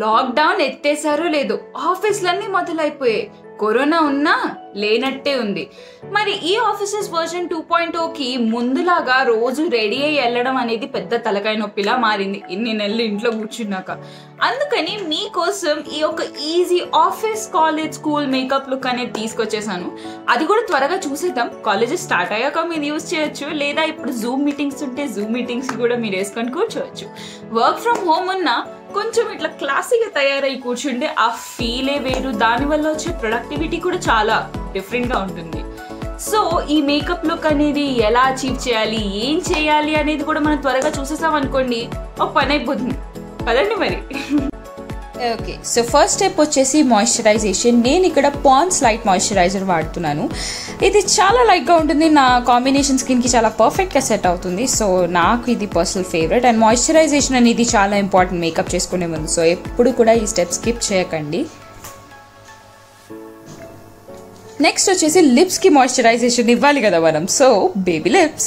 lockdown ఎత్తేసారో లేదో ఆఫీసులన్నీ మొదలైపోయాయి corona ఉన్నా లేనట్టే ఉంది మరి ఈ ఆఫీసెస్ వర్షన్ టూ పాయింట్ ఓకి ముందులాగా రోజు రెడీ అయ్యి వెళ్ళడం అనేది పెద్ద తలకాయ నొప్పిలా మారింది ఇన్ని నెలలు ఇంట్లో కూర్చున్నాక అందుకని మీకోసం ఈ ఒక easy office college school makeup look అనేది తీసుకొచ్చేసాను అది కూడా త్వరగా చూసేద్దాం కాలేజెస్ స్టార్ట్ అయ్యాక మీరు యూస్ చేయొచ్చు లేదా ఇప్పుడు జూమ్ మీటింగ్స్ ఉంటే జూమ్ మీటింగ్స్ కూడా మీరు వేసుకొని కూర్చోవచ్చు వర్క్ ఫ్రమ్ హోమ్ ఉన్నా కొంచెం ఇట్లా క్లాసీగా తయారై కూర్చుంటే ఆ ఫీలే వేరు దానివల్ల వచ్చే ప్రొడక్టివిటీ కూడా చాలా డిఫరెంట్గా ఉంటుంది సో ఈ మేకప్ లుక్ అనేది ఎలా అచీవ్ చేయాలి ఏం చేయాలి అనేది కూడా మనం త్వరగా చూసేసాం అనుకోండి ఒక పని అయిపోతుంది పదండి మరి ఓకే సో ఫస్ట్ స్టెప్ వచ్చేసి మాయిశ్చరైజేషన్ నేను ఇక్కడ పాన్స్ లైట్ మాయిశ్చరైజర్ వాడుతున్నాను ఇది చాలా లైట్గా ఉంటుంది నా కాంబినేషన్ స్కిన్కి చాలా పర్ఫెక్ట్గా సెట్ అవుతుంది సో నాకు ఇది పర్సనల్ ఫేవరెట్ అండ్ మాయిశ్చరైజేషన్ అనేది చాలా ఇంపార్టెంట్ మేకప్ చేసుకునే ముందు సో ఎప్పుడు కూడా ఈ స్టెప్ స్కిప్ చేయకండి నెక్స్ట్ వచ్చేసి లిప్స్కి మాయిశ్చరైజేషన్ ఇవ్వాలి కదా మనం సో బేబీ లిప్స్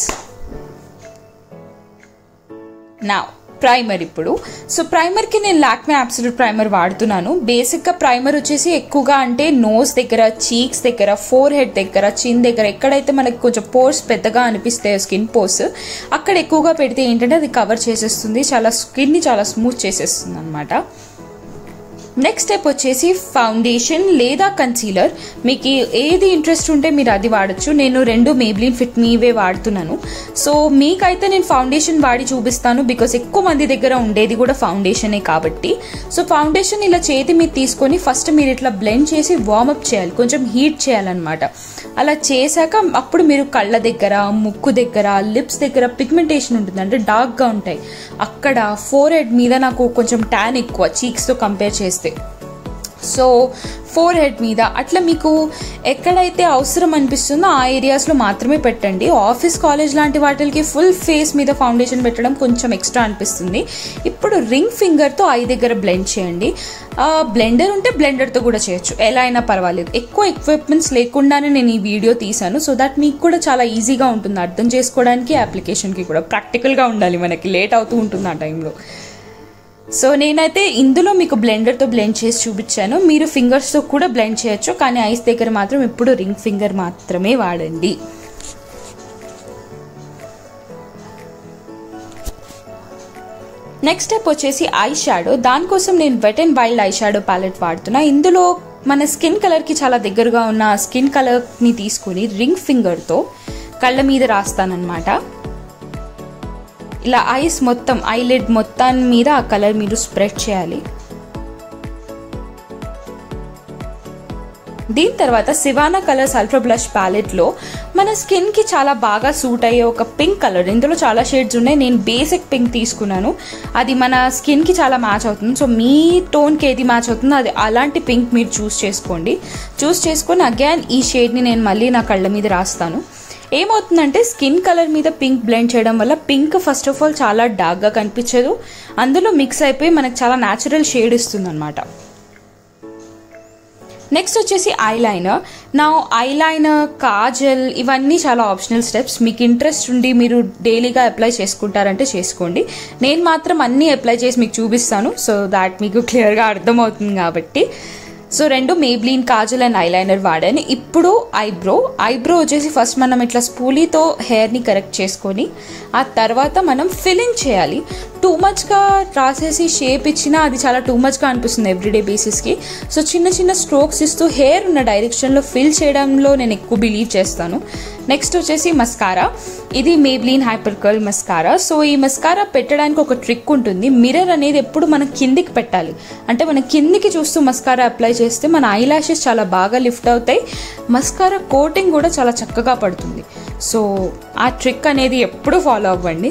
నా ప్రైమర్ ఇప్పుడు సో ప్రైమర్కి నేను లాక్మే అబ్సల్యూట్ ప్రైమర్ వాడుతున్నాను బేసిక్గా ప్రైమర్ వచ్చేసి ఎక్కువగా అంటే నోస్ దగ్గర చీక్స్ దగ్గర ఫోర్ హెడ్ దగ్గర చిన్ దగ్గర ఎక్కడైతే మనకి కొంచెం పోర్స్ పెద్దగా అనిపిస్తాయో స్కిన్ పోర్స్ అక్కడ ఎక్కువగా పెడితే ఏంటంటే అది కవర్ చేసేస్తుంది చాలా స్కిన్ని చాలా స్మూత్ చేసేస్తుంది అనమాట నెక్స్ట్ స్టెప్ వచ్చేసి ఫౌండేషన్ లేదా కన్సీలర్ మీకు ఏది ఇంట్రెస్ట్ ఉంటే మీరు అది వాడచ్చు నేను రెండు మేబ్లిన్ ఫిట్ మీవే వాడుతున్నాను సో మీకైతే నేను ఫౌండేషన్ వాడి చూపిస్తాను బికాస్ ఎక్కువ మంది దగ్గర ఉండేది కూడా ఫౌండేషనే కాబట్టి సో ఫౌండేషన్ ఇలా చేతి మీద తీసుకొని ఫస్ట్ మీరు ఇట్లా బ్లెండ్ చేసి వార్మప్ చేయాలి కొంచెం హీట్ చేయాలన్నమాట అలా చేశాక అప్పుడు మీరు కళ్ళ దగ్గర ముక్కు దగ్గర లిప్స్ దగ్గర పిగ్మెంటేషన్ ఉంటుంది అంటే డార్క్గా ఉంటాయి అక్కడ ఫోర్ హెడ్ మీద నాకు కొంచెం ట్యాన్ ఎక్కువ చీక్స్తో కంపేర్ చేస్తే సో ఫోర్ హెడ్ మీద అట్లా మీకు ఎక్కడైతే అవసరం అనిపిస్తుందో ఆ ఏరియాస్లో మాత్రమే పెట్టండి ఆఫీస్ కాలేజ్ లాంటి వాటికి ఫుల్ ఫేస్ మీద ఫౌండేషన్ పెట్టడం కొంచెం ఎక్స్ట్రా అనిపిస్తుంది ఇప్పుడు రింగ్ ఫింగర్తో ఐ దగ్గర బ్లెండ్ చేయండి బ్లెండర్ ఉంటే బ్లెండర్తో కూడా చేయొచ్చు ఎలా అయినా పర్వాలేదు ఎక్కువ ఎక్విప్మెంట్స్ లేకుండానే నేను ఈ వీడియో తీసాను సో దట్ మీకు కూడా చాలా ఈజీగా ఉంటుంది అర్థం చేసుకోవడానికి అప్లికేషన్కి కూడా ప్రాక్టికల్గా ఉండాలి మనకి లేట్ అవుతూ ఉంటుంది ఆ టైంలో సో నేనైతే ఇందులో మీకు బ్లెండర్తో బ్లెండ్ చేసి చూపించాను మీరు ఫింగర్స్తో కూడా బ్లెండ్ చేయొచ్చు కానీ ఐస్ దగ్గర మాత్రం ఎప్పుడు రింగ్ ఫింగర్ మాత్రమే వాడండి నెక్స్ట్ స్టెప్ వచ్చేసి ఐ షాడో దానికోసం నేను wet and wild eye shadow palette వాడుతున్నా ఇందులో మన స్కిన్ కలర్కి చాలా దగ్గరగా ఉన్న స్కిన్ కలర్ని తీసుకుని రింగ్ ఫింగర్తో కళ్ళ మీద రాస్తానన్నమాట ఇలా ఐస్ మొత్తం ఐలిడ్ మొత్తాన్ని మీద ఆ కలర్ మీరు స్ప్రెడ్ చేయాలి దీని తర్వాత సివానా కలర్స్ అల్ట్రా బ్లష్ ప్యాలెట్లో మన స్కిన్కి చాలా బాగా సూట్ అయ్యే ఒక పింక్ కలర్ ఇందులో చాలా షేడ్స్ ఉన్నాయి నేను బేసిక్ పింక్ తీసుకున్నాను అది మన స్కిన్కి చాలా మ్యాచ్ అవుతుంది సో మీ టోన్కి ఏది మ్యాచ్ అవుతుందో అది అలాంటి పింక్ మీరు చూస్ చేసుకోండి చూస్ చేసుకొని అగైన్ ఈ షేడ్ని నేను మళ్ళీ నా కళ్ళ మీద రాస్తాను ఏమవుతుందంటే స్కిన్ కలర్ మీద పింక్ బ్లెండ్ చేయడం వల్ల పింక్ ఫస్ట్ ఆఫ్ ఆల్ చాలా డార్క్గా కనిపించదు అందులో మిక్స్ అయిపోయి మనకు చాలా న్యాచురల్ షేడ్ ఇస్తుంది అనమాట నెక్స్ట్ వచ్చేసి ఐలైనర్ నా ఐలైనర్ కాజల్ ఇవన్నీ చాలా ఆప్షనల్ స్టెప్స్ మీకు ఇంట్రెస్ట్ ఉండి మీరు డైలీగా అప్లై చేసుకుంటారంటే చేసుకోండి నేను మాత్రం అన్నీ అప్లై చేసి మీకు చూపిస్తాను సో దాట్ మీకు క్లియర్గా అర్థమవుతుంది కాబట్టి సో రెండు మేబ్లీన్ కాజల్ అండ్ ఐలైనర్ వాడాను ఇప్పుడు ఐబ్రో ఐబ్రో వచ్చేసి ఫస్ట్ మనం ఇట్లా స్పూలీతో హెయిర్ని కరెక్ట్ చేసుకొని ఆ తర్వాత మనం ఫిల్లింగ్ చేయాలి టూ మచ్గా రాసేసి షేప్ ఇచ్చినా అది చాలా టూ మచ్గా అనిపిస్తుంది ఎవ్రీడే బేసిస్కి సో చిన్న చిన్న స్ట్రోక్స్ ఇస్తూ హెయిర్ ఉన్న డైరెక్షన్లో ఫిల్ చేయడంలో నేను ఎక్కువ బిలీవ్ చేస్తాను నెక్స్ట్ వచ్చేసి మస్కారా ఇది Maybelline hyper curl mascara so ఈ మస్కారా పెట్టడానికి ఒక ట్రిక్ ఉంటుంది మిర్రర్ అనేది ఎప్పుడు మనం కిందికి పెట్టాలి అంటే మనం కిందికి చూస్తూ మస్కారా అప్లై చేస్తే మన ఐ లాషెస్ చాలా బాగా లిఫ్ట్ అవుతాయి మస్కారా కోటింగ్ కూడా చాలా చక్కగా పడుతుంది సో ఆ ట్రిక్ అనేది ఎప్పుడు ఫాలో అవ్వండి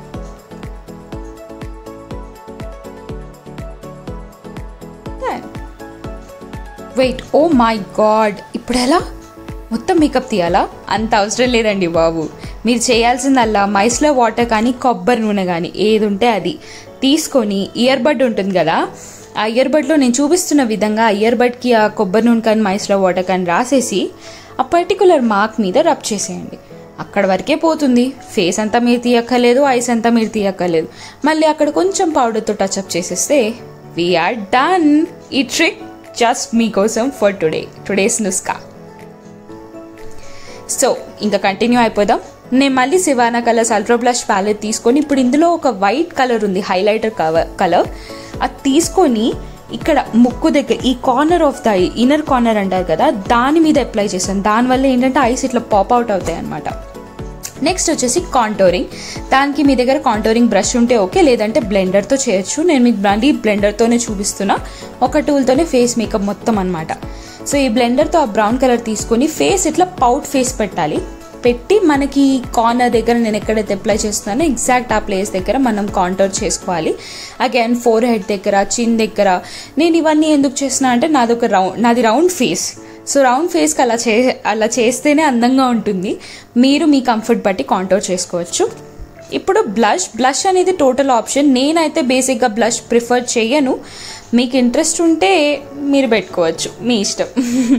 వెయిట్ ఓ మై గాడ్ ఇప్పుడు ఎలా మొత్తం మేకప్ తీయాలా అంత అవసరం లేదండి బాబు మీరు చేయాల్సిందల్లా మైస్లో వాటర్ కానీ కొబ్బరి నూనె కానీ ఏది ఉంటే అది తీసుకొని ఇయర్ బడ్ ఉంటుంది కదా ఆ ఇయర్ బడ్లో నేను చూపిస్తున్న విధంగా ఆ ఇయర్ బడ్కి ఆ కొబ్బరి నూనె కానీ మైస్లో వాటర్ కానీ రాసేసి ఆ పర్టికులర్ మార్క్ మీద రబ్ చేసేయండి అక్కడ వరకే పోతుంది ఫేస్ అంతా మీరు తీయక్కర్లేదు ఐస్ అంతా మీరు తీయక్కర్లేదు మళ్ళీ అక్కడ కొంచెం పౌడర్తో టచ్అప్ చేసేస్తే వీఆర్ డన్ ఈ ట్రిక్ జస్ట్ మీకోసం ఫర్ టుడే టుడేస్ నుస్కా సో ఇంకా కంటిన్యూ అయిపోదాం నేను మళ్ళీ Sivanna Colors ultra blush palette తీసుకొని ఇప్పుడు ఇందులో ఒక వైట్ కలర్ ఉంది హైలైటర్ కవర్ కలర్ అది తీసుకొని ఇక్కడ ముక్కు దగ్గర ఈ corner of the inner corner అంటారు కదా దాని మీద అప్లై చేశాను దానివల్ల ఏంటంటే ఐస్ ఇట్లా పాప్ అవుట్ అవుతాయి అనమాట నెక్స్ట్ వచ్చేసి కాంటోరింగ్ దానికి మీ దగ్గర కాంటోరింగ్ బ్రష్ ఉంటే ఓకే లేదంటే బ్లెండర్తో చేయొచ్చు నేను మీకు మళ్ళీ బ్లెండర్తోనే చూపిస్తున్నా ఒక టూల్తోనే ఫేస్ మేకప్ మొత్తం అనమాట సో ఈ బ్లెండర్తో ఆ బ్రౌన్ కలర్ తీసుకొని ఫేస్ ఇట్లా పౌట్ ఫేస్ పెట్టాలి పెట్టి మనకి కార్నర్ దగ్గర నేను ఎక్కడైతే అప్లై చేస్తున్నానో ఎగ్జాక్ట్ ఆ ప్లేస్ దగ్గర మనం కాంటోర్ చేసుకోవాలి అగైన్ ఫోర్ హెడ్ దగ్గర చిన్ దగ్గర నేను ఇవన్నీ ఎందుకు చేస్తున్నా అంటే నాది ఒక రౌండ్ నాది రౌండ్ ఫేస్ సో రౌండ్ ఫేస్కి అలా చే అలా చేస్తేనే అందంగా ఉంటుంది మీరు మీ కంఫర్ట్ బట్టి కాంటోర్ చేసుకోవచ్చు ఇప్పుడు బ్లష్ బ్లష్ అనేది టోటల్ ఆప్షన్ నేనైతే బేసిక్గా బ్లష్ ప్రిఫర్ చేయను మీకు ఇంట్రెస్ట్ ఉంటే మీరు పెట్టుకోవచ్చు మీ ఇష్టం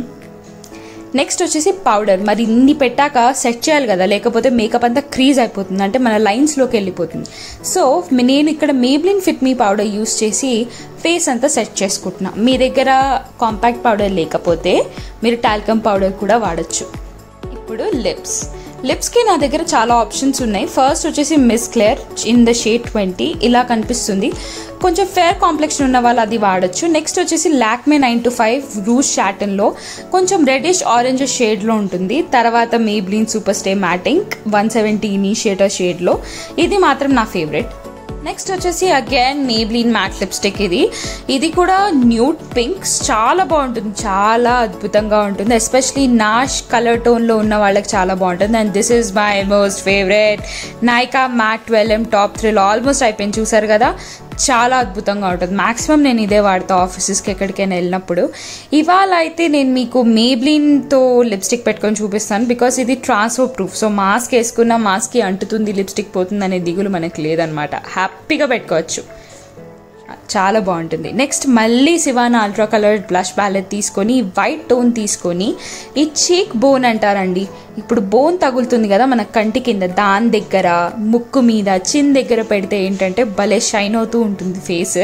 నెక్స్ట్ వచ్చేసి పౌడర్ మరి ఇన్ని పెట్టాక సెట్ చేయాలి కదా లేకపోతే మేకప్ అంతా క్రీజ్ అయిపోతుంది అంటే మన లైన్స్లోకి వెళ్ళిపోతుంది సో నేను ఇక్కడ Maybelline fit me powder use చేసి ఫేస్ అంతా సెట్ చేసుకుంటున్నా మీ దగ్గర కాంపాక్ట్ పౌడర్ లేకపోతే మీరు టాల్కమ్ పౌడర్ కూడా వాడచ్చు ఇప్పుడు లిప్స్ లిప్స్కి నా దగ్గర చాలా ఆప్షన్స్ ఉన్నాయి ఫస్ట్ వచ్చేసి miss Claire in the shade twenty ఇలా కనిపిస్తుంది కొంచెం ఫేర్ కాంప్లెక్షన్ ఉన్న వాళ్ళు అది వాడచ్చు నెక్స్ట్ వచ్చేసి Lakme nine to five rose షాటన్లో కొంచెం రెడిష్ ఆరెంజ్ షేడ్లో ఉంటుంది తర్వాత Maybelline super stay matte ink one seventy initiator షేడ్లో ఇది మాత్రం నా ఫేవరెట్ నెక్స్ట్ వచ్చేసి అగైన్ మేబ్లీన్ మ్యాట్ లిప్స్టిక్ ఇది ఇది కూడా న్యూట్ పింక్స్ చాలా బాగుంటుంది చాలా అద్భుతంగా ఉంటుంది ఎస్పెషలీ నాష్ కలర్ టోన్లో ఉన్న వాళ్ళకి చాలా బాగుంటుంది and this is my most favourite Nykaa matte twelve M top త్రీలో ఆల్మోస్ట్ అయిపోయింది చూసారు కదా చాలా అద్భుతంగా ఉంటుంది మాక్సిమం నేను ఇదే వాడతా ఆఫీసెస్కి ఎక్కడికైనా వెళ్ళినప్పుడు ఇవాళ అయితే నేను మీకు మేబ్లీన్తో లిప్స్టిక్ పెట్టుకొని చూపిస్తాను బికాస్ ఇది ట్రాన్స్ఫర్ ప్రూఫ్ సో మాస్క్ వేసుకున్న మాస్క్కి అంటుతుంది లిప్స్టిక్ పోతుంది అనే దిగులు మనకి లేదనమాట హ్యాపీగా పెట్టుకోవచ్చు చాలా బాగుంటుంది నెక్స్ట్ మళ్ళీ Sivanna ultra colour blush palette తీసుకొని వైట్ టోన్ తీసుకొని ఈ చీక్ బోన్ అంటారండి ఇప్పుడు బోన్ తగులుతుంది కదా మన కంటి కింద దాని దగ్గర ముక్కు మీద చిన్ దగ్గర పెడితే ఏంటంటే భలే షైన్ అవుతూ ఉంటుంది ఫేస్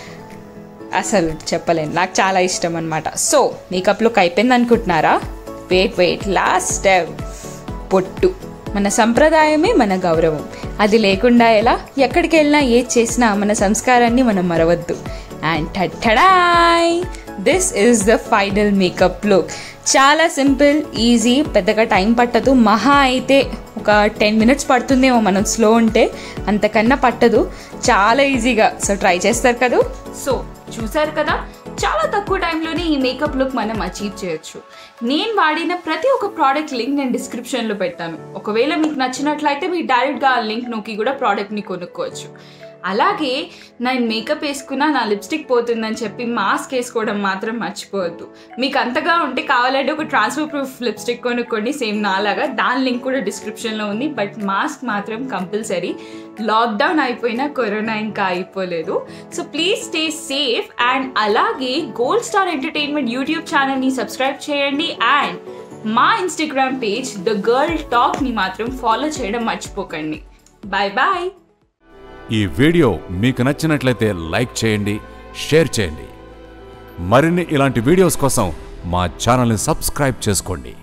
అసలు చెప్పలేను నాకు చాలా ఇష్టం అనమాట సో మేకప్ లుక్ అయిపోయింది అనుకుంటున్నారా వెయిట్ వెయిట్ లాస్ట్ స్టెప్ పొట్టు మన సంప్రదాయమే మన గౌరవం అది లేకుండా ఎలా ఎక్కడికి వెళ్ళినా ఏది చేసినా మన సంస్కారాన్ని మనం మరవద్దు and tada this is the final makeup look చాలా సింపుల్ ఈజీ పెద్దగా టైం పట్టదు మహా అయితే ఒక టెన్ మినిట్స్ పడుతుందేమో మనం స్లో ఉంటే అంతకన్నా పట్టదు చాలా ఈజీగా సో ట్రై చేస్తారు కదా సో చూసారు కదా చాలా తక్కువ టైంలోనే ఈ మేకప్ లుక్ మనం అచీవ్ చేయొచ్చు నేను వాడిన ప్రతి ఒక్క ప్రోడక్ట్ లింక్ నేను డిస్క్రిప్షన్లో పెట్టాను ఒకవేళ మీకు నచ్చినట్లయితే మీరు డైరెక్ట్గా ఆ లింక్ నొక్కి కూడా ప్రోడక్ట్ని కొనుక్కోవచ్చు అలాగే నేను మేకప్ వేసుకున్నా నా లిప్స్టిక్ పోతుందని చెప్పి మాస్క్ వేసుకోవడం మాత్రం మర్చిపోవద్దు మీకు అంతగా ఉంటే కావాలంటే ఒక ట్రాన్స్ఫర్ ప్రూఫ్ లిప్స్టిక్ కొనుక్కోండి సేమ్ నాలాగా దాని లింక్ కూడా డిస్క్రిప్షన్లో ఉంది బట్ మాస్క్ మాత్రం కంపల్సరీ లాక్డౌన్ అయిపోయినా కరోనా ఇంకా అయిపోలేదు so please stay safe and అలాగే గోల్డ్ స్టార్ ఎంటర్టైన్మెంట్ యూట్యూబ్ ఛానల్ని సబ్స్క్రైబ్ చేయండి అండ్ మా ఇన్స్టాగ్రామ్ పేజ్ ద గర్ల్ టాక్ని మాత్రం ఫాలో చేయడం మర్చిపోకండి బాయ్ బాయ్ ఈ వీడియో మీకు నచ్చినట్లయితే లైక్ చేయండి షేర్ చేయండి మరిన్ని ఇలాంటి వీడియోస్ కోసం మా ఛానల్ని సబ్స్క్రైబ్ చేసుకోండి